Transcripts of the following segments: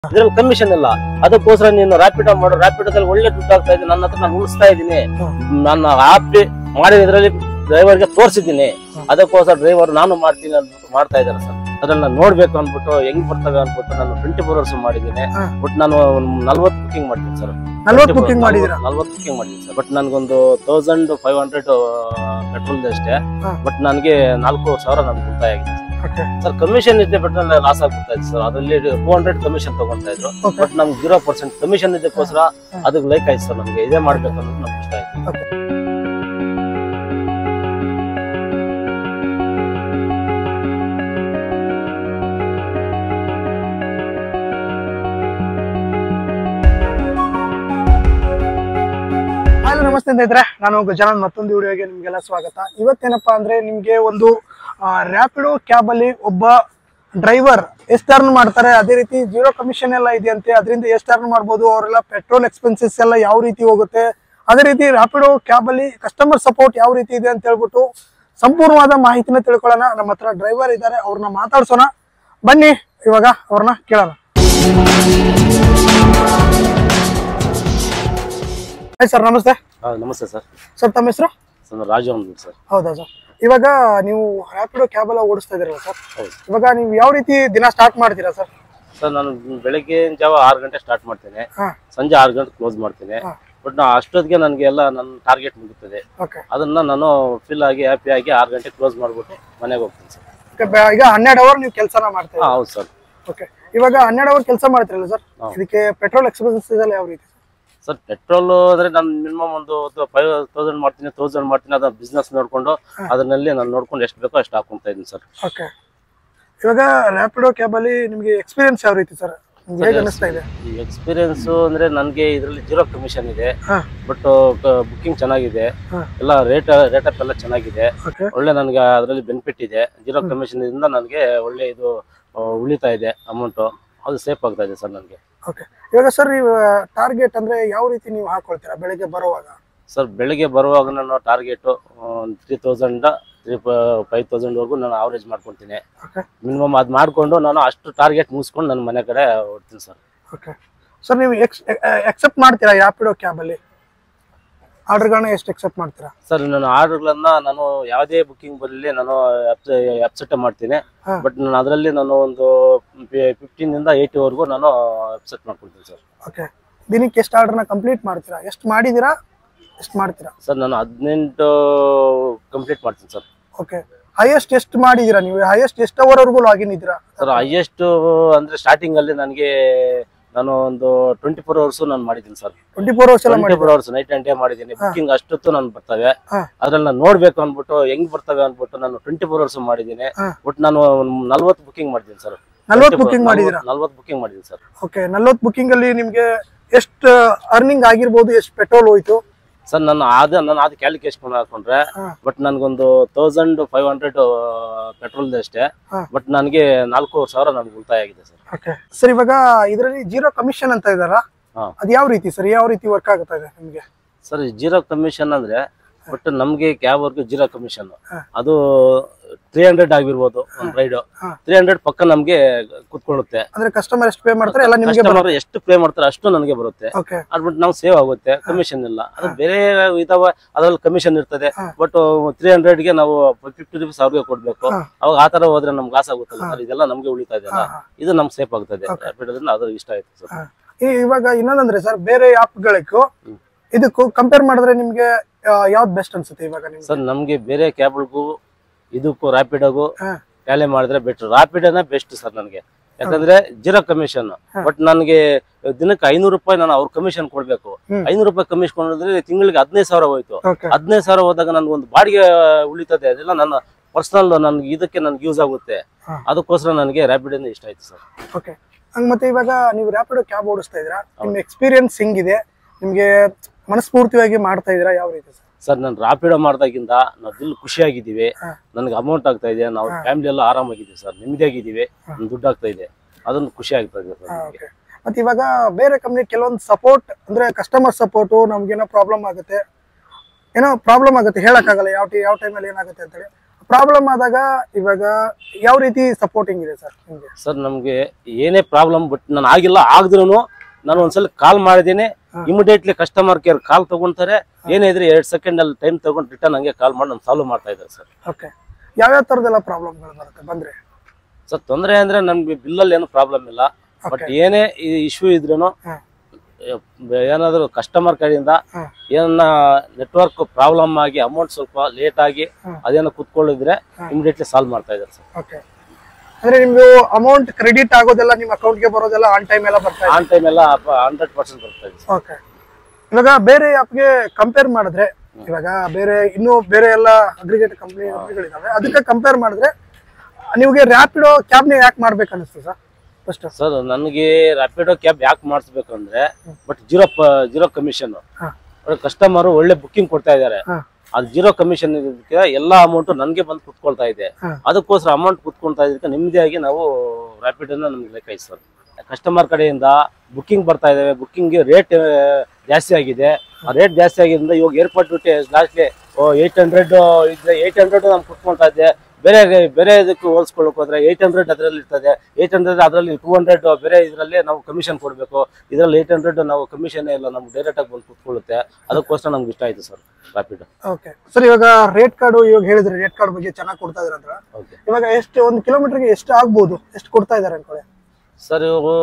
ಇದ್ರಲ್ಲಿ ಕಮಿಷನ್ ಇಲ್ಲ ಅದಕ್ಕೋಸ್ಕರ ನೀನು ರ್ಯಾಪಿಡೋ ಮಾಡು ರ್ಯಾಪಿಡೋದಲ್ಲಿ ಒಳ್ಳೆ ದುಡ್ಡು ಆಗ್ತಾ ಇದೆ ನನ್ನ ಹತ್ರ ನಾನು ಉಳಿಸ್ತಾ ಇದ್ದೀನಿ ನನ್ನ ಆಪಿ ಮಾಡಿದ್ರಲ್ಲಿ ಡ್ರೈವರ್ಗೆ ತೋರಿಸಿದ್ದೀನಿ ಅದಕ್ಕೋಸ್ಕರ ಡ್ರೈವರ್ ನಾನು ಮಾಡ್ತೀನಿ ಅಂದ್ಬಿಟ್ಟು ಮಾಡ್ತಾ ಇದ್ದಾರೆ ಸರ್ ಅದ್ರಲ್ಲಿ ನಾನು ನೋಡ್ಬೇಕು ಅಂದ್ಬಿಟ್ಟು ಹೆಂಗ್ ಬರ್ತವೆ ಅಂದ್ಬಿಟ್ಟು ನಾನು ಟ್ವೆಂಟಿ ಫೋರ್ ಅವರ್ಸ್ ಮಾಡಿದ್ದೀನಿ ಹಾ. ಬಟ್ ನಾನು ನಲ್ವತ್ತು ಬುಕಿಂಗ್ ಮಾಡ್ತೀನಿ ಸರ್ ನಲ್ವತ್ತು ಬುಕಿಂಗ್ ಮಾಡಿದೀರಾ ನಲ್ವತ್ತು ಬುಕಿಂಗ್ ಮಾಡಿದ್ದೀನಿ ಸರ್ ಬಟ್ ನನ್ಗೊಂದು ತೌಸಂಡ್ ಫೈವ್ ಹಂಡ್ರೆಡ್ ಪೆಟ್ರೋಲ್ ಅಷ್ಟೇ ಹಾ. ಬಟ್ ನನಗೆ ನಾಲ್ಕು ಸಾವಿರ ನನ್ಗೆ ಉಳಿತಾಯ ಆಗಿದೆ ಓಕೆ ಸರ್ ಕಮಿಷನ್ ಇದೆ ಬಟ್ ಲಾಸ್ ಆಗ್ಬಿಡ್ತಾ ಇತ್ತು ಸರ್ ಅದರಲ್ಲಿ ಟೂ ಹಂಡ್ರೆಡ್ ಕಮಿಷನ್ ತಗೊಂತಾ ಇದ್ರು ಓಕೆ ಬಟ್ ನಮ್ಗೆ ಜೀರೋ ಪರ್ಸೆಂಟ್ ಕಮಿಷನ್ ಇದಕ್ಕೋಸ್ಕರ ಹಾ. ಅದಕ್ಕೆ ಲೈಕ್ ಆಯ್ತು ಸರ್ ನಮ್ಗೆ ಇದೇ ಮಾಡ್ಬೇಕು ಅನ್ನೋದು ನಮ್ಗೆ ಇಷ್ಟ ಆಯ್ತು ಹಲೋ ನಮಸ್ತೆ ಸ್ನೇಹಿತರೆ ನಾನು ಗಜಾನನ್ ಮತ್ತೊಂದು ವಿಡಿಯೋಗೆ ನಿಮ್ಗೆಲ್ಲ ಸ್ವಾಗತ ಇವತ್ತೇನಪ್ಪಾ ಅಂದ್ರೆ ನಿಮ್ಗೆ ಒಂದು ರ್ಯಾಪಿಡೋ ಕ್ಯಾಬ್ ಅಲ್ಲಿ ಒಬ್ಬ ಡ್ರೈವರ್ ಎಷ್ಟು ಅರ್ನ್ ಮಾಡ್ತಾರೆ ಅದೇ ರೀತಿ ಜೀರೋ ಕಮಿಷನ್ ಎಲ್ಲ ಇದೆಯಂತೆ ಅದರಿಂದ ಎಷ್ಟು ಅರ್ನ್ ಮಾಡ್ಬೋದು ಅವರೆಲ್ಲ ಪೆಟ್ರೋಲ್ ಎಕ್ಸ್ಪೆನ್ಸಸ್ ಎಲ್ಲ ಯಾವ ರೀತಿ ಹೋಗುತ್ತೆ ಅದೇ ರೀತಿ ರ್ಯಾಪಿಡೋ ಕ್ಯಾಬ್ ಅಲ್ಲಿ ಕಸ್ಟಮರ್ ಸಪೋರ್ಟ್ ಯಾವ ರೀತಿ ಇದೆ ಅಂತ ಹೇಳ್ಬಿಟ್ಟು ಸಂಪೂರ್ಣವಾದ ಮಾಹಿತಿನ ತಿಳ್ಕೊಳ್ಳೋಣ ನಮ್ಮ ಹತ್ರ ಡ್ರೈವರ್ ಇದ್ದಾರೆ ಅವ್ರನ್ನ ಮಾತಾಡ್ಸೋಣ ಬನ್ನಿ ಇವಾಗ ಅವ್ರನ್ನ ಕೇಳೋಣ ಹಾಯ್ ಸರ್ ನಮಸ್ತೆ ಹಾ, ನಮಸ್ತೆ ಸರ್ ಸರ್ ತಮ್ಮ ಹೆಸರು ಸರ್ ನಾನು ರಾಜು ಅಂದ್ಬಿಟ್ಟು ಸರ್ ಹೌದಾ ಸರ್ ಇವಾಗ ನೀವು ರ್ಯಾಪಿಡೋ ಕ್ಯಾಬ್ ಎಲ್ಲ ಓಡಿಸ್ತಾ ಇದ್ದೀರಲ್ಲ ಸರ್ ಹೌದು ಇವಾಗ ನೀವು ಯಾವ ರೀತಿ ದಿನ ಸ್ಟಾರ್ಟ್ ಮಾಡ್ತೀರಾ ಸರ್ ಸರ್ ನಾನು ಬೆಳಗ್ಗೆ ಜಾವ ಆರು ಗಂಟೆ ಸ್ಟಾರ್ಟ್ ಮಾಡ್ತೇನೆ ಹಾ ಸಂಜೆ ಆರು ಗಂಟೆ ಕ್ಲೋಸ್ ಮಾಡ್ತೇನೆ ಹಾ. ಬಟ್ ನಾ ಅಷ್ಟೊತ್ತಿಗೆ ನನಗೆ ಎಲ್ಲ ನನ್ನ ಟಾರ್ಗೆಟ್ ಮುಗಿತದೆ ಓಕೆ ಅದನ್ನ ನಾನು ಫಿಲ್ ಆಗಿ ಹ್ಯಾಪಿ ಆಗಿ ಆರು ಗಂಟೆ ಕ್ಲೋಸ್ ಮಾಡ್ಬಿಟ್ಟು ಮನೆಗೆ ಹೋಗ್ತೀನಿ ಸರ್ ಈಗ ಹನ್ನೆರಡು ಅವರ್ ನೀವು ಕೆಲಸನ ಮಾಡ್ತೀರಾ ಹಾ ಹೌದು ಸರ್ ಓಕೆ ಇವಾಗ ಹನ್ನೆರಡು ಅವರ್ ಕೆಲಸ ಮಾಡ್ತೀರಲ್ಲ ಸರ್ ಹಾ. ಇದಕ್ಕೆ ಪೆಟ್ರೋಲ್ ಎಕ್ಸ್ಪೆನ್ಸಸ್ ಎಲ್ಲ ಯಾವ ರೀತಿ ಸರ್ ಪೆಟ್ರೋಲ್ ಅಂದ್ರೆ ನಾನು ಮಿನಿಮಮ್ ಒಂದು ಫೈವ್ ತೌಸಂಡ್ ಮಾಡ್ತೀನಿ ತೌಸಂಡ್ ಮಾಡ್ತೀನಿ ಅದನ್ನ ಬಿಸ್ನೆಸ್ ನೋಡ್ಕೊಂಡು ಅದನ್ನಲ್ಲಿ ನಾನು ನೋಡ್ಕೊಂಡು ಎಷ್ಟು ಬೇಕೋ ಅಷ್ಟು ಹಾಕೊಂತ ಇದ್ದೀನಿ ಸರ್ ಓಕೆ ಇವಾಗ ರ್ಯಾಪಿಡೋ ಕ್ಯಾಬ್ ಅಲ್ಲಿ ನಿಮಗೆ ಎಕ್ಸ್ಪೀರಿಯನ್ಸ್ ಯಾವ ರೀತಿ ಸರ್ ನಿಮ್ಗೆ ಹೇಗೆ ಅನಿಸ್ತಾ ಇದೆ ಈ ಎಕ್ಸ್ಪೀರಿಯನ್ಸ್ ಅಂದ್ರೆ ನನಗೆ ಇದರಲ್ಲಿ ಜೀರೋ ಕಮಿಷನ್ ಇದೆ ಹಾ ಬಟ್ ಬುಕ್ಕಿಂಗ್ ಚೆನ್ನಾಗಿದೆ ಹಾ. ಎಲ್ಲ ರೇಟ್ ರೇಟ್ ಅಪ್ ಎಲ್ಲ ಚೆನ್ನಾಗಿದೆ ಓಕೆ ಒಳ್ಳೆ ನನಗೆ ಅದರಲ್ಲಿ ಬೆನಿಫಿಟ್ ಇದೆ ಜೀರೋ ಕಮಿಷನ್ ಇಂದ ನನಗೆ ಒಳ್ಳೆ ಇದು ಆ, ಉಳಿತಾ ಇದೆ ಅಮೌಂಟು ಅದು ಸೇಫ್ ಆಗ್ತಾ ಇದೆ ಸರ್ ನನಗೆ ಓಕೆ ಇವಾಗ ಸರ್ ನೀವು ಟಾರ್ಗೆಟ್ ಅಂದ್ರೆ ಯಾವ ರೀತಿ ನೀವು ಹಾಕೊಳ್ತೀರಾ ಬೆಳಗ್ಗೆ ಬರುವಾಗ ಸರ್ ಬೆಳಿಗ್ಗೆ ಬರುವಾಗ ನಾನು target three thousand three five ತೌಸಂಡ್ವರೆಗೂ ನಾನು ಅವರೇಜ್ ಮಾಡ್ಕೊತೀನಿ ಓಕೆ ಮಿನಿಮಮ್ ಅದು ಮಾಡಿಕೊಂಡು ನಾನು ಅಷ್ಟು ಟಾರ್ಗೆಟ್ ಮುಗಿಸ್ಕೊಂಡು ನನ್ನ ಮನೆ ಕಡೆ ಹೊಡ್ತೀನಿ ಸರ್ ಓಕೆ ಸರ್ ನೀವು ಎಕ್ಸ್ ಎಕ್ಸೆಪ್ಟ್ ಮಾಡ್ತೀರಾ ರ್ಯಾಪಿಡೋ ಕ್ಯಾಬ್ ಅಲ್ಲಿ ಆರ್ಡರ್ಗಳನ್ನ ಎಷ್ಟು ಎಕ್ಸೆಪ್ಟ್ ಮಾಡ್ತೀರಾ ಸರ್ ನಾನು ಆರ್ಡರ್ಗಳನ್ನ ನಾನು ಯಾವುದೇ ಬುಕ್ಕಿಂಗ್ ಬರಲಿ ನಾನು ಅಪ್ಸೆಟ್ ಮಾಡ್ತೀನಿ ಹಾ. ಬಟ್ ನಾನು ಅದರಲ್ಲಿ ನಾನು ಒಂದು ಫಿಫ್ಟೀನ್ ಇಂದ ಏಯ್ಟಿವರೆಗೂ ನಾನು ಅಪ್ಸೆಟ್ ಮಾಡ್ಕೊಳ್ತೀನಿ ಸರ್ ಓಕೆ ದಿನಕ್ಕೆ ಎಷ್ಟು ಆರ್ಡರ್ನ ಕಂಪ್ಲೀಟ್ ಮಾಡ್ತೀರಾ ಎಷ್ಟು ಮಾಡಿದ್ದೀರಾ ಎಷ್ಟು ಮಾಡ್ತೀರಾ ಸರ್ ನಾನು ಹದಿನೆಂಟು ಕಂಪ್ಲೀಟ್ ಮಾಡ್ತೀನಿ ಸರ್ ಓಕೆ ಹೈಯೆಸ್ಟ್ ಎಷ್ಟು ಮಾಡಿದ್ದೀರಾ ನೀವು ಹೈಯೆಸ್ಟ್ ಎಷ್ಟು ಅವರ್ವರೆಗೂ ಲಾಗಿನ್ ಇದ್ದೀರಾ ಸರ್ ಹೈಯೆಸ್ಟ್ ಅಂದ್ರೆ ಸ್ಟಾರ್ಟಿಂಗ್ ಅಲ್ಲಿ ನನಗೆ ನಾನು ಒಂದು ಟ್ವೆಂಟಿ ಫೋರ್ ಅವರ್ಸ್ ನಾನು ಮಾಡಿದ್ದೀನಿ ಸರ್ ಟ್ವೆಂಟಿ ಫೋರ್ ಅವರ್ಸ್ ಎಲ್ಲ ಟ್ವೆಂಟಿ ಮಾಡಿ four hours night and day ಮಾಡಿದ್ದೀನಿ ಬುಕ್ಕಿಂಗ್ ಅಷ್ಟೊತ್ತು ನಾನು ಬರ್ತವೆ ಹಾ. ಅದ್ರಲ್ಲಿ ನಾನು ನೋಡ್ಬೇಕು ಅಂದ್ಬಿಟ್ಟು ಹೆಂಗ್ ಬರ್ತವೆ ಅಂದ್ಬಿಟ್ಟು ನಾನು ಟ್ವೆಂಟಿ ಫೋರ್ ಅವರ್ಸ್ ಮಾಡಿದ್ದೀನಿ ಹಾ. ಬಟ್ ನಾನು ನಲ್ವತ್ತು ಬುಕ್ಕಿಂಗ್ ಮಾಡಿದ್ದೀನಿ ಸರ್ ನಲ್ವತ್ತು ಬುಕಿಂಗ್ ಮಾಡಿದ್ದೀರಾ ನಲ್ವತ್ತು ಬುಕ್ಕಿಂಗ್ ಮಾಡಿದ್ದೀನಿ ಸರ್ ಓಕೆ ನಲ್ವತ್ತು ಬುಕಿಂಗ್ ಅಲ್ಲಿ ನಿಮಗೆ ಎಷ್ಟು ಅರ್ನಿಂಗ್ ಆಗಿರ್ಬೋದು ಎಷ್ಟು ಪೆಟ್ರೋಲ್ ಹೋಯ್ತು ಸರ್ ನಾನು ಅದ ನಾನು ಅದು ಕ್ಯಾಲ್ಕುಲೇಷನ್ ಹಾಕೊಂಡ್ರೆ ಹಾ. ಬಟ್ ನನ್ಗೊಂದು ತೌಸಂಡ್ ಫೈವ್ ಹಂಡ್ರೆಡ್ ಪೆಟ್ರೋಲ್ ಅಷ್ಟೇ ಹಾ. ಬಟ್ ನನಗೆ ನಾಲ್ಕೂವರೆ ಸಾವಿರ ನನಗೆ ಉಳಿತಾಯ ಆಗಿದೆ ಸರ್ ಓಕೆ ಸರ್ ಇವಾಗ ಇದರಲ್ಲಿ ಜೀರೋ ಕಮಿಷನ್ ಅಂತ ಇದಾರ ಹಾ. ಅದು ಯಾವ ರೀತಿ ಸರ್ ಯಾವ ರೀತಿ ವರ್ಕ್ ಆಗುತ್ತಾ ಇದೆ ನಿಮಗೆ ಸರ್ ಜೀರೋ ಕಮಿಷನ್ ಅಂದ್ರೆ ಬಟ್ ನಮ್ಗೆ ಕ್ಯಾಬ್ ವರ್ಗು ಜೀರೋ ಕಮಿಷನ್ ಹಾ. ಅದು ತ್ರೀ ಹಂಡ್ರೆಡ್ ಆಗಿರ್ಬೋದು ಒಂದು ರೈಡ್ ಹಾ. ತ್ರೀ ಹಂಡ್ರೆಡ್ ಪಕ್ಕ ನಮ್ಗೆ ಕುತ್ಕೊಳ್ಳುತ್ತೆ ಅಂದ್ರೆ ಕಸ್ಟಮರ್ ಎಷ್ಟು ಪೇ ಮಾಡ್ತಾರೆ ಎಲ್ಲ ನಿಮಗೆ ಕಸ್ಟಮರ್ ಎಷ್ಟು ಪೇ ಮಾಡ್ತಾರೆ ಅಷ್ಟು ನನಗೆ ಬರುತ್ತೆ ಓಕೆ ಅದ್ಬಿಟ್ಟು ನಾವು ಸೇವ್ ಆಗುತ್ತೆ ಕಮಿಷನ್ ಇಲ್ಲ ಅದು ಬೇರೆ ಇದಾವ ಅದ್ರಲ್ಲಿ ಕಮಿಷನ್ ಇರ್ತದೆ ಹಾ. ಬಟ್ ತ್ರೀ ಹಂಡ್ರೆಡ್ಗೆ ನಾವು ಫಿಫ್ಟಿ ರುಪೀಸ್ ಅವ್ರಿಗೆ ಕೊಡ್ಬೇಕು ಹಾ. ಅವಾಗ ಆ ತರ ಹೋದ್ರೆ ನಮ್ಗೆ ಲಾಸ್ ಆಗುತ್ತಲ್ಲ ಸರ್ ಇದೆಲ್ಲ ನಮ್ಗೆ ಉಳಿತಾ ಇದೆಯಲ್ಲ ಹಾ, ಹಾ. ಇದು ನಮ್ಗೆ ಸೇಫ್ ಆಗ್ತದೆ Rapid ಅದ್ರಿಂದ ಅದು ಇಷ್ಟ ಆಯ್ತು ಸರ್ ಹಾ. ಈ- ಇವಾಗ ಇನ್ನೊಂದಂದ್ರೆ ಸರ್ ಬೇರೆ ಆಪ್ಗಳಿಗೂ ಹ್ಮ್. ಇದಕ್ಕೂ ಕಂಪೇರ್ ಮಾಡಿದ್ರೆ ನಿಮ್ಗೆ ಆ, ಯಾವ್ದು ಬೆಸ್ಟ್ ಅನ್ಸುತ್ತೆ ಇವಾಗ ನಿಮ್ಗೆ ಸರ್ ನಮ್ಗೆ ಬೇರೆ ಕ್ಯಾಬ್ಗಳಿಗೂ ಇದಕ್ಕೂ ರ್ಯಾಪಿಡೋಗೂ ಹಾ. ಟ್ಯಾಲಿ ಮಾಡಿದ್ರೆ ಬೆಟರ್ ರ್ಯಾಪಿಡೋನೇ ಬೆಸ್ಟ್ ಸರ್ ನನಗೆ ಯಾಕಂದ್ರೆ ಜೀರೋ ಕಮಿಷನ್ ಬಟ್ ನನಗೆ ದಿನಕ್ಕೆ ಐನೂರು ರೂಪಾಯಿ ನಾನು ಅವ್ರ ಕಮಿಷನ್ ಕೊಡ್ಬೇಕು ಹ್ಮ್. ಐನೂರು ರೂಪಾಯಿ ಕಮಿಷನ್ ಕೊಡಿದ್ರೆ ತಿಂಗಳಿಗೆ ಹದಿನೈದು ಸಾವಿರ ಹೋಯ್ತು ಓಕೆ ಹದಿನೈದು ಸಾವಿರ ಹೋದಾಗ ನನ್ಗೆ ಒಂದು ಬಾಡಿಗೆ ಉಳಿತದೆ ಅದೆಲ್ಲ ನನ್ನ ಪರ್ಸನಲ್ ನನ್ಗೆ ಇದಕ್ಕೆ ನನ್ಗೆ ಯೂಸ್ ಆಗುತ್ತೆ ಹಾ. ಅದಕ್ಕೋಸ್ಕರ ನನಗೆ ರ್ಯಾಪಿಡ್ ಇಷ್ಟ ಆಯ್ತು ಸರ್ ಓಕೆ ಹಂಗ ಮತ್ತೆ ಇವಾಗ ನೀವು ರ್ಯಾಪಿಡೋ ಕ್ಯಾಬ್ ಓಡಿಸ್ತಾ ಇದ್ದೀರಾ ನಿಮ್ಮ ಎಕ್ಸ್ಪೀರಿಯನ್ಸ್ ಹಿಂಗಿದೆ ನಿಮ್ಗೆ ಮನಸ್ಫೂರ್ತಿಯಾಗಿ ಮಾಡ್ತಾ ಇದ್ದೀರಾ ಯಾವ ರೀತಿ ಸರ್ ಸರ್ ನಾನು ರಾಪಿಡೋ ಮಾಡ್ದಾಗಿಂದ ನಾವು ದಿಲ್ ಖುಷಿಯಾಗಿದ್ದೀವಿ ಹಾ. ನನಗೆ ಅಮೌಂಟ್ ಆಗ್ತಾ ಇದೆ ನಾವು ಫ್ಯಾಮಿಲಿ ಎಲ್ಲ ಆರಾಮಾಗಿದ್ದೀವಿ ಸರ್ ನೆಮ್ಮದಿಯಾಗಿದ್ದೀವಿ ನಮ್ಗೆ ದುಡ್ಡು ಆಗ್ತಾ ಇದೆ ಅದೊಂದು ಖುಷಿ ಆಗ್ತಾ ಇದೆ ಸರ್ ನನಗೆ. ಓಕೆ ಮತ್ತೆ ಇವಾಗ ಬೇರೆ ಕಂಪ್ನಿ ಕೆಲವೊಂದು ಸಪೋರ್ಟ್ ಅಂದ್ರೆ ಕಸ್ಟಮರ್ ಸಪೋರ್ಟು ನಮ್ಗೇನೋ ಪ್ರಾಬ್ಲಮ್ ಆಗುತ್ತೆ ಏನೋ ಪ್ರಾಬ್ಲಮ್ ಆಗುತ್ತೆ ಹೇಳಕ್ಕಾಗಲ್ಲ ಯಾವ ಟಿ ಯಾವ ಟೈಮಲ್ಲಿ ಏನಾಗುತ್ತೆ ಅಂತೇಳಿ ಪ್ರಾಬ್ಲಮ್ ಆದಾಗ ಇವಾಗ ಯಾವ ರೀತಿ ಸಪೋರ್ಟಿಂಗ್ ಇದೆ ಸರ್ ನಿಮ್ಗೆ ಸರ್ ನಮ್ಗೆ ಏನೇ ಪ್ರಾಬ್ಲಮ್ ಬಟ್ ನಾನು ಆಗಿಲ್ಲ ಆಗಿದ್ರು ನಾನು ಒಂದ್ಸಲ ಕಾಲ್ ಮಾಡಿದ್ದೀನಿ ಇಮಿಡಿಯೇಟ್ಲಿ ಕಸ್ಟಮರ್ ಕೇರ್ ಕಾಲ್ ತಗೊಂತಾರೆ ಏನೇ ಇದ್ರೆ ಎರಡ್ ಸೆಕೆಂಡ್ ಅಲ್ಲಿ ಟೈಮ್ ತಗೊಂಡು ರಿಟರ್ನ್ ಹಂಗೆ ಕಾಲ್ ಮಾಡಿ ನಾನು ಸಾಲ್ವ್ ಮಾಡ್ತಾ ಇದ್ದಾರೆ ಸರ್ ಓಕೆ ಯಾವ್ಯಾವ ತರದೆಲ್ಲ ಪ್ರಾಬ್ಲಮ್ಗಳು ಬರುತ್ತೆ ಬಂದ್ರೆ ಸರ್ ತೊಂದರೆ ಅಂದ್ರೆ ನಮ್ಗೆ ಬಿಲ್ಲಲ್ಲಿ ಏನು ಪ್ರಾಬ್ಲಮ್ ಇಲ್ಲ ಬಟ್ ಏನೇ ಇಶ್ಯೂ ಇದ್ರೂ ಹ್ಮ್. ಏನಾದ್ರು ಕಸ್ಟಮರ್ ಕಡೆಯಿಂದ ಹ್ಮ್. ಏನ ನೆಟ್ವರ್ಕ್ ಪ್ರಾಬ್ಲಮ್ ಆಗಿ ಅಮೌಂಟ್ ಸ್ವಲ್ಪ ಲೇಟ್ ಆಗಿ ಹ್ಮ್. ಅದೇನೋ ಕುತ್ಕೊಳ್ಳಿದ್ರೆ ಇಮಿಡಿಯೇಟ್ಲಿ ಸಾಲ್ವ್ ಮಾಡ್ತಾ ಇದ್ದಾರೆ ಸರ್ ಓಕೆ ಅಂದ್ರೆ ನಿಮ್ಗೆ ಅಮೌಂಟ್ ಕ್ರೆಡಿಟ್ ಆಗೋದೆಲ್ಲ ನಿಮ್ಮ ಅಕೌಂಟ್ಗೆ ಬರೋದೆಲ್ಲ ಆನ್ ಟೈಮ್ ಎಲ್ಲ ಬರ್ತಾ ಇದೆ ಆನ್ ಟೈಮ್ ಎಲ್ಲ ಹಂಡ್ರೆಡ್ ಪರ್ಸೆಂಟ್ ಬರ್ತಾ ಇದೆ ಸರ್ ಓಕೆ ಇವಾಗ ಬೇರೆ ಆಪ್ಗೆ ಕಂಪೇರ್ ಮಾಡಿದ್ರೆ ಇವಾಗ ಬೇರೆ ಇನ್ನೂ ಬೇರೆ ಎಲ್ಲ ಅಗ್ರಿಗೇಟ್ ಕಂಪ್ನಿ ಕಂಪ್ನಿಗಳಿದಾವೆ ಅದಕ್ಕೆ ಕಂಪೇರ್ ಮಾಡಿದ್ರೆ ನಿಮಗೆ ರ್ಯಾಪಿಡೋ ಕ್ಯಾಬ್ನ ಯಾಕೆ ಮಾಡ್ಬೇಕು ಅನಿಸ್ತು ಸರ್ ಫಸ್ಟ್ ಸರ್ ನನಗೆ ರ್ಯಾಪಿಡೋ ಕ್ಯಾಬ್ ಯಾಕೆ ಮಾಡಿಸ್ಬೇಕು ಅಂದ್ರೆ ಬಟ್ ಜೀರೋ ಜೀರೋ ಕಮಿಷನ್ ಹಾ. ಕಸ್ಟಮರ್ ಒಳ್ಳೆ ಬುಕ್ಕಿಂಗ್ ಕೊಡ್ತಾ ಇದ್ದಾರೆ ಹಾ. ಅದು ಜೀರೋ ಕಮಿಷನ್ ಇದಕ್ಕೆ ಎಲ್ಲ ಅಮೌಂಟ್ ನನಗೆ ಬಂದು ಕುತ್ಕೊಳ್ತಾ ಇದೆ ಹಾ. ಅದಕ್ಕೋಸ್ಕರ ಅಮೌಂಟ್ ಕುತ್ಕೊಳ್ತಾ ಇದಕ್ಕೆ ನೆಮ್ಮದಿಯಾಗಿ ನಾವು ರ್ಯಾಪಿಡೋನ ನಮ್ಗೆ ಲೆಕ್ಕಾಯ್ತು ಸರ್ ಕಸ್ಟಮರ್ ಕಡೆಯಿಂದ ಬುಕ್ಕಿಂಗ್ ಬರ್ತಾ ಇದಾವೆ ಬುಕ್ಕಿಂಗ್ ರೇಟ್ ಜಾಸ್ತಿ ಆಗಿದೆ ಆ ರೇಟ್ ಜಾಸ್ತಿ ಆಗಿದ್ದರಿಂದ ಇವಾಗ ಏರ್ಪೋರ್ಟ್ ಬಿಟ್ಟು ಲಾಸ್ಟ್ಲಿ ಏಯ್ಟ್ ಹಂಡ್ರೆಡ್ ಇದ್ರೆ ಏಯ್ಟ್ ಹಂಡ್ರೆಡ್ ನಮ್ಗೆ ಕುತ್ಕೊಳ್ತಾ ಇದೆ ಬೇರೆ ಬೇರೆ ಇದಕ್ಕೆ ಹೋಲಿಸ್ಕೊಳ್ಳೋಕೆ ಹೋದ್ರೆ ಏಯ್ಟ್ ಹಂಡ್ರೆಡ್ ಅದರಲ್ಲಿ ಇರ್ತದೆ ಏಯ್ಟ್ ಹಂಡ್ರೆಡ್ ಅದರಲ್ಲಿ ಟೂ ಹಂಡ್ರೆಡ್ ಬೇರೆ ಇದರಲ್ಲಿ ನಾವು ಕಮಿಷನ್ ಕೊಡಬೇಕು ಇದರಲ್ಲಿ ಏಯ್ಟ್ ಹಂಡ್ರೆಡ್ ನಾವು ಕಮಿಷನ್ ಇಲ್ಲ ನಮ್ಗೆ ಡೈರೆಕ್ಟ್ ಆಗಿ ಬಂದು ಕುತ್ಕೊಳ್ಳುತ್ತೆ ಅದಕ್ಕೋಸ್ಕರ ನಮ್ಗೆ ಇಷ್ಟ ಆಯ್ತು ಸರ್ ರ್ಯಾಪಿಡ್ ಓಕೆ ಸರ್ ಇವಾಗ ರೇಟ್ ಕಾರ್ಡ್ ಇವಾಗ ಹೇಳಿದ್ರೆ ರೇಟ್ ಕಾರ್ಡ್ ಬಗ್ಗೆ ಚೆನ್ನಾಗಿ ಕೊಡ್ತಾ ಇದಾರೆ ಅಂತ ಓಕೆ ಇವಾಗ ಎಷ್ಟು ಒಂದು ಕಿಲೋಮೀಟರ್ಗೆ ಎಷ್ಟು ಆಗ್ಬೋದು ಎಷ್ಟು ಕೊಡ್ತಾ ಇದಾರೆ ಅನ್ಕೊಳ್ಳಿ ಸರ್ ಇವು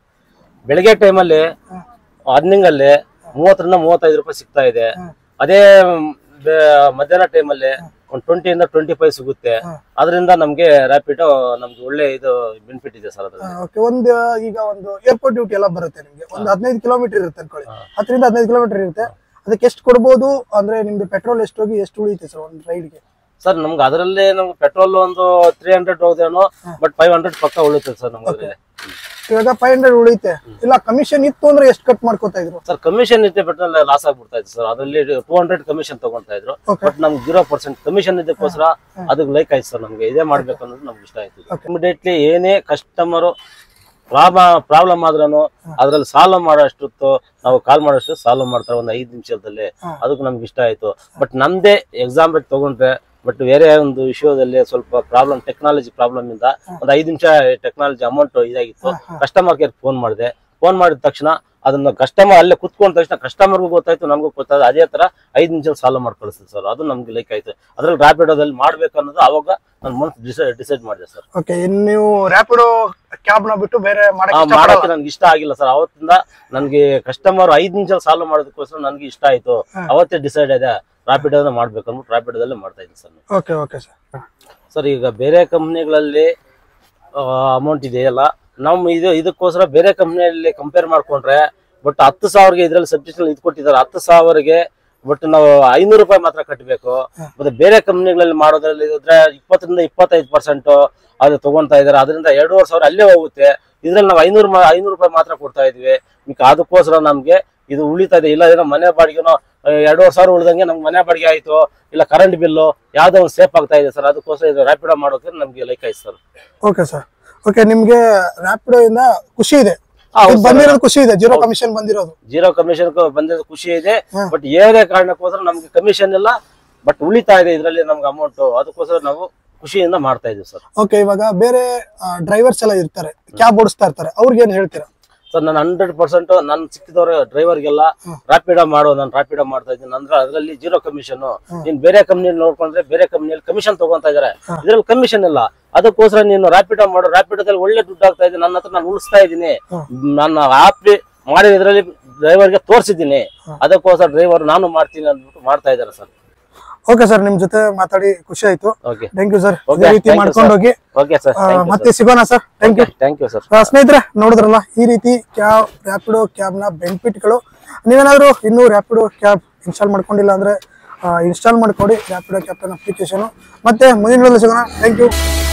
ಬೆಳಗ್ಗೆ ಟೈಮಲ್ಲಿ ಅರ್ನಿಂಗ್ ಅಲ್ಲಿ ಮೂವತ್ತರಿಂದ ಮೂವತ್ತೈದು ರೂಪಾಯಿ ಸಿಗ್ತಾ ಇದೆ ಹ್ಮ್. ಅದೇ ಬೆ- ಮಧ್ಯಾಹ್ನ ಟೈಮಲ್ಲಿ ಒಂದು ಟ್ವೆಂಟಿಯಿಂದ ಟ್ವೆಂಟಿ ಫೈವ್ ಸಿಗುತ್ತೆ ಹ್ಮ್. ಅದರಿಂದ ನಮ್ಗೆ ರ್ಯಾಪಿಡ್ ನಮ್ಗೆ ಒಳ್ಳೆ ಇದು ಬೆನಿಫಿಟ್ ಇದೆ ಸರ್ ಅದ್ರಲ್ಲಿ ಓಕೆ ಒಂದು ಈಗ ಒಂದು ಏರ್ಪೋರ್ಟ್ ಡ್ಯೂಟಿ ಎಲ್ಲ ಬರುತ್ತೆ ನಿಮ್ಗೆ ಒಂದು ಹದಿನೈದು ಕಿಲೋಮೀಟರ್ ಇರುತ್ತೆ ಅನ್ಕೊಳ್ಳಿ ಹಾ. ಹತ್ತರಿಂದ ಹದಿನೈದು ಕಿಲೋಮೀಟರ್ ಇರುತ್ತೆ ಅದಕ್ಕೆ ಎಷ್ಟು ಕೊಡ್ಬೋದು ಅಂದ್ರೆ ನಿಮ್ದು ಪೆಟ್ರೋಲ್ ಎಷ್ಟು ಹೋಗಿ ಎಷ್ಟು ಉಳಿಯುತ್ತೆ ಸರ್ ಒಂದು ರೈಡ್ಗೆ ಸರ್ ನಮ್ಗೆ ಅದರಲ್ಲಿ ನಮ್ಗೆ ಪೆಟ್ರೋಲ್ ಒಂದು ತ್ರೀ ಹಂಡ್ರೆಡ್ ಹೋದೇನೋ ಬಟ್ ಫೈವ್ ಹಂಡ್ರೆಡ್ ಪಕ್ಕ ಉಳಿತದೆ ಸರ್ ನಮ್ಗೆ ಅದ್ರಲ್ಲಿ ಇವಾಗ ಫೈವ್ ಹಂಡ್ರೆಡ್ ಉಳಿಯುತ್ತೆ ಇಲ್ಲ ಕಮಿಷನ್ ಇತ್ತು ಅಂದ್ರೆ ಎಷ್ಟು ಕಟ್ ಮಾಡ್ಕೋತಾ ಇದ್ರು ಸರ್ ಕಮಿಷನ್ ಇತ್ತೆ ಪೆಟ್ರೋಲ್ ಲಾಸ್ ಆಗ್ಬಿಡ್ತಾ ಇತ್ತು ಸರ್ ಅದರಲ್ಲಿ ಟೂ ಹಂಡ್ರೆಡ್ ಕಮಿಷನ್ ತಗೊಂತಾ ಇದ್ರು Okay. ಬಟ್ ನಮ್ಗೆ ಜೀರೋ ಪರ್ಸೆಂಟ್ ಕಮಿಷನ್ ಇದಕ್ಕೋಸ್ಕರ ಅದಕ್ಕೆ ಲೈಕ್ ಆಯ್ತು ಸರ್ ನಮ್ಗೆ ಇದೇ ಮಾಡ್ಬೇಕು ಅನ್ನೋದು ನಮ್ಗೆ ಇಷ್ಟ ಆಯ್ತು Okay. ಇಮಿಡಿಯೇಟ್ಲಿ ಏನೇ ಕಸ್ಟಮರ್ ಪ್ರಾಬ್ಲಮ್ ಪ್ರಾಬ್ಲಮ್ ಆದ್ರೂ ಅದ್ರಲ್ಲಿ ಸಾಲ್ವ್ ಮಾಡೋಷ್ಟು ನಾವು ಕಾಲ್ ಮಾಡೋಷ್ಟು ಸಾಲ್ವ್ ಮಾಡ್ತಾರೆ ಒಂದು ಐದು ನಿಮಿಷದಲ್ಲಿ ಹಾ. ಅದಕ್ಕೆ ನಮ್ಗೆ ಇಷ್ಟ ಆಯ್ತು ಬಟ್ ನಮ್ದೇ ಎಕ್ಸಾಂಪಲ್ ತಗೊಂಡ್ರೆ ಬಟ್ ಬೇರೆ ಒಂದು ವಿಷಯದಲ್ಲಿ ಸ್ವಲ್ಪ ಪ್ರಾಬ್ಲಮ್ ಟೆಕ್ನಾಲಜಿ ಪ್ರಾಬ್ಲಮ್ ಇಂದ ಒಂದು ಐದು ನಿಮಿಷ ಟೆಕ್ನಾಲಜಿ ಅಮೌಂಟ್ ಇದಾಗಿತ್ತು ಕಸ್ಟಮರ್ ಕೇರ್ ಫೋನ್ ಮಾಡಿದೆ ಫೋನ್ ಮಾಡಿದ ತಕ್ಷಣ ಅದನ್ನ ಕಸ್ಟಮರ್ ಅಲ್ಲೇ ಕುತ್ಕೊಂಡ ತಕ್ಷಣ ಕಸ್ಟಮರ್ಗೂ ಗೊತ್ತಾಯ್ತು ನಮಗೂ ಗೊತ್ತಾಯ್ತು ಅದೇ ತರ ಐದು ನಿಮಿಷ ಸಾಲ್ವ್ ಮಾಡಿ ಕಳಿಸ್ತದೆ ಸರ್ ಅದು ನಮ್ಗೆ ಲೈಕ್ ಆಯ್ತು ಅದ್ರಲ್ಲಿ ರ್ಯಾಪಿಡೋದಲ್ಲಿ ಮಾಡ್ಬೇಕು ಅನ್ನೋದು ಅವಾಗ ನನ್ನ ಮನ್ಸು ಡಿಸೈಡ್ ಡಿಸೈಡ್ ಮಾಡಿದೆ ಸರ್ ಓಕೆ ಇನ್ನು ನೀವು ರ್ಯಾಪಿಡೋ ಕ್ಯಾಬ್ ನ ಬಿಟ್ಟು ಬೇರೆ ಆ, ಮಾಡಕ್ಕೆ ಮಾಡಕ್ಕೆ ನನ್ಗೆ ಇಷ್ಟ ಆಗಿಲ್ಲ ಸರ್ ಅವತ್ತಿಂದ ನನ್ಗೆ ಕಸ್ಟಮರ್ ಐದ್ ನಿಮಿಷ ಸಾಲ್ವ್ ಮಾಡೋದಕ್ಕೋಸ್ಕರ ನನ್ಗೆ ಇಷ್ಟ ಆಯ್ತು ಹಾ. ಅವತ್ತೇ ಡಿಸೈಡ್ ಆಗಿದೆ ರ್ಯಾಪಿಡೋನ ಮಾಡ್ಬೇಕು ಅಂದ್ಬಿಟ್ಟು ರ್ಯಾಪಿಡೋದಲ್ಲೇ ಮಾಡ್ತಾ ಇದ್ದೀನಿ ಸರ್ ನಾನು. ಓಕೆ ಓಕೆ ಸರ್ ಸರ್ ಈಗ ಬೇರೆ ಕಂಪ್ನಿಗಳಲ್ಲಿ ಅಮೌಂಟ್ ಇದೆಯಲ್ಲ ನಮ್ಮ ಇದು ಇದಕ್ಕೋಸ್ಕರ ಬೇರೆ ಕಂಪ್ನಿಯಲ್ಲಿ ಕಂಪೇರ್ ಮಾಡ್ಕೊಂಡ್ರೆ ಬಟ್ ಹತ್ತು ಸಾವಿರಗೆ ಇದ್ರಲ್ಲಿ ಸಬ್ಸಿಡಿ ಇದು ಕೊಟ್ಟಿದ್ದಾರೆ ಹತ್ತು ಸಾವಿರಗೆ ಬಟ್ ನಾವು ಐನೂರು ರೂಪಾಯಿ ಮಾತ್ರ ಕಟ್ಟಬೇಕು ಮತ್ತೆ ಬೇರೆ ಕಂಪ್ನಿಗಳಲ್ಲಿ ಮಾಡೋದ್ರಲ್ಲಿ ಇದ್ರೆ ಇಪ್ಪತ್ತರಿಂದ ಇಪ್ಪತ್ತೈದು ಪರ್ಸೆಂಟ್ ಅದು ತಗೊಂತಾ ಇದಾರೆ ಅದರಿಂದ ಎರಡೂವರೆ ಸಾವಿರ ಅಲ್ಲೇ ಹೋಗುತ್ತೆ ಇದ್ರಲ್ಲಿ ನಾವು ಐನೂರು ಐನೂರು ರೂಪಾಯಿ ಮಾತ್ರ ಕೊಡ್ತಾ ಇದೀವಿ ಈಗ ಅದಕ್ಕೋಸ್ಕರ ನಮ್ಗೆ ಇದು ಉಳಿತಾ ಇದೆ ಇಲ್ಲ ಏನೋ ಮನೆ ಬಾಡಿಗೆನೋ ಆ, ಎರಡೂವರೆ ಸಾವಿರ ಉಳಿದಂಗೆ ನಮ್ಗೆ ಮನೆ ಬಾಡಿಗೆ ಆಯ್ತು ಇಲ್ಲ ಕರೆಂಟ್ ಬಿಲ್ಲು ಯಾವ್ದೋ ಒಂದು ಸೇಫ್ ಆಗ್ತಾ ಇದೆ ಸರ್ ಅದಕ್ಕೋಸ್ಕರ ಇದು ರ್ಯಾಪಿಡೋ ಮಾಡೋಕೆ ನಮ್ಗೆ ಲೈಕ್ ಆಯ್ತು ಸರ್ ಓಕೆ ಸರ್ ಓಕೆ ನಿಮ್ಗೆ ರ್ಯಾಪಿಡೋ ಇಂದ ಖುಷಿ ಇದೆ ಹಾ, ಹೌದು ಇದು ಬಂದಿರೋದು ಖುಷಿ ಇದೆ ಜೀರೋ ಕಮಿಷನ್ ಬಂದಿರೋದು ಜೀರೋ ಕಮಿಷನ್ ಬಂದಿದ್ದು ಖುಷಿ ಇದೆ ಹ್ಮ್. ಬಟ್ ಏನೇ ಕಾರಣಕ್ಕೋಸ್ಕರ ನಮ್ಗೆ ಕಮಿಷನ್ ಇಲ್ಲ ಬಟ್ ಉಳಿತಾ ಇದೆ ಇದರಲ್ಲಿ ನಮ್ಗೆ ಅಮೌಂಟ್ ಅದಕ್ಕೋಸ್ಕರ ನಾವು ಖುಷಿಯಿಂದ ಮಾಡ್ತಾ ಇದೀವಿ ಸರ್ ಓಕೆ ಇವಾಗ ಬೇರೆ ಡ್ರೈವರ್ಸ್ ಎಲ್ಲ ಇರ್ತಾರೆ ಕ್ಯಾಬ್ ಓಡಿಸ್ತಾ ಇರ್ತಾರೆ ಅವ್ರಿಗೆ ಏನ್ ಹೇಳ್ತೀರಾ ಸರ್ ನಾನು ಹಂಡ್ರೆಡ್ ಪರ್ಸೆಂಟ್ ನಾನು ಸಿಕ್ಕಿದವ್ರ ಡ್ರೈವರ್ಗೆಲ್ಲ ರ್ಯಾಪಿಡೋ ಮಾಡು ನಾನು ರ್ಯಾಪಿಡೋ ಮಾಡ್ತಾ ಇದ್ದೀನಿ ಅಂದ್ರೆ ಅದರಲ್ಲಿ ಜೀರೋ ಕಮಿಷನ್ ನೀನ್ ಬೇರೆ ಕಂಪ್ನಿಯಲ್ಲಿ ನೋಡ್ಕೊಂಡ್ರೆ ಬೇರೆ ಕಂಪ್ನಿಯಲ್ಲಿ ಕಮಿಷನ್ ತಗೊಂತಾ ಇದಾರೆ ಇದ್ರಲ್ಲಿ ಕಮಿಷನ್ ಇಲ್ಲ ಅದಕ್ಕೋಸ್ಕರ ನೀನು ರ್ಯಾಪಿಡೋ ಮಾಡು ರ್ಯಾಪಿಡೋದಲ್ಲಿ ಒಳ್ಳೆ ದುಡ್ಡು ಆಗ್ತಾ ಇದೆ ನನ್ನ ಹತ್ರ ನಾನು ಉಳಿಸ್ತಾ ಇದ್ದೀನಿ ನನ್ನ ಆಪ್ ಮಾಡಿ ಇದರಲ್ಲಿ ಡ್ರೈವರ್ಗೆ ತೋರಿಸಿದ್ದೀನಿ ಅದಕ್ಕೋಸ್ಕರ ಡ್ರೈವರ್ ನಾನು ಮಾಡ್ತೀನಿ ಅಂದ್ಬಿಟ್ಟು ಮಾಡ್ತಾ ಇದ್ದಾರೆ ಸರ್ ಓಕೆ ಸರ್ ನಿಮ್ ಜೊತೆ ಮಾತಾಡಿ ಖುಷಿ ಆಯ್ತು okay thank you sir Okay, ಇದೇ ರೀತಿ thank you, ಮಾಡ್ಕೊಂಡು sir. ಹೋಗಿ ಓಕೆ ಸರ್ ಆ, ಮತ್ತೆ ಸಿಗೋಣ sir thank you thank you sir ಸ್ನೇಹಿತರೆ ನೋಡಿದ್ರಲ್ಲ ಈ ರೀತಿ ಕ್ಯಾಬ್ ರ್ಯಾಪಿಡೋ ಕ್ಯಾಬ್ನ ಬೆನಿಫಿಟ್ಗಳು ನೀವೇನಾದರೂ ಇನ್ನೂ ರ್ಯಾಪಿಡೋ ಕ್ಯಾಬ್ ಇನ್ಸ್ಟಾಲ್ ಮಾಡ್ಕೊಂಡಿಲ್ಲ ಅಂದ್ರೆ ಇನ್ಸ್ಟಾಲ್ ಮಾಡ್ಕೊಡಿ ರ್ಯಾಪಿಡೋ ಕ್ಯಾಬ್ ಅಪ್ಲಿಕೇಶನ್ ಮತ್ತೆ ಮುಂದಿನ ಸಿಗೋಣ ಥ್ಯಾಂಕ್ ಯು